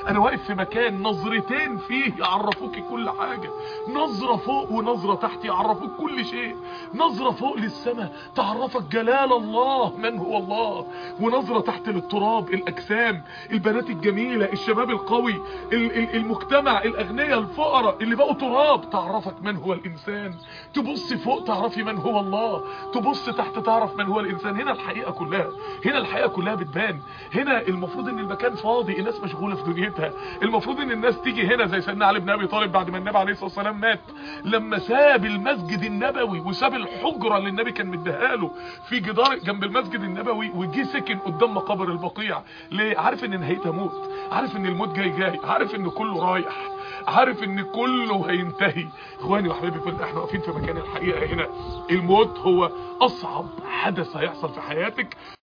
انا واقف في مكان نظرتين فيه يعرفوك كل حاجة نظرة فوق ونظرة تحت يعرفوك كل شيء نظرة فوق للسماء تعرفك جلال الله من هو الله ونظرة تحت للتراب الاجسام البنات الجميلة الشباب القوي المجتمع الاغنياء الفقراء اللي بقوا تراب تعرفك من هو الانسان تبص فوق تعرفي من هو الله تبص تحت تعرف من هو الانسان هنا الحقيقة كلها هنا الحقيقة كلها بتبان هنا المفروض ان المكان فاضي الناس مشغولة في دنيتها المفروض ان الناس تيجي هنا زي سيدنا علي بن ابي طالب بعد ما النبي عليه الصلاة والسلام مات لما ساب المسجد النبوي وساب الحجرة اللي النبي كان مديها له في جدار جنب المسجد النبوي وجي سكن قدام مقابر البقيع ليه عارف ان نهايتها موت عارف ان الموت جاي جاي عارف ان كله رايح عارف ان كله هينتهي اخواني وحبايبي كل احنا واقفين في مكان الحقيقة هنا الموت هو اصعب حدث هيحصل في حياتك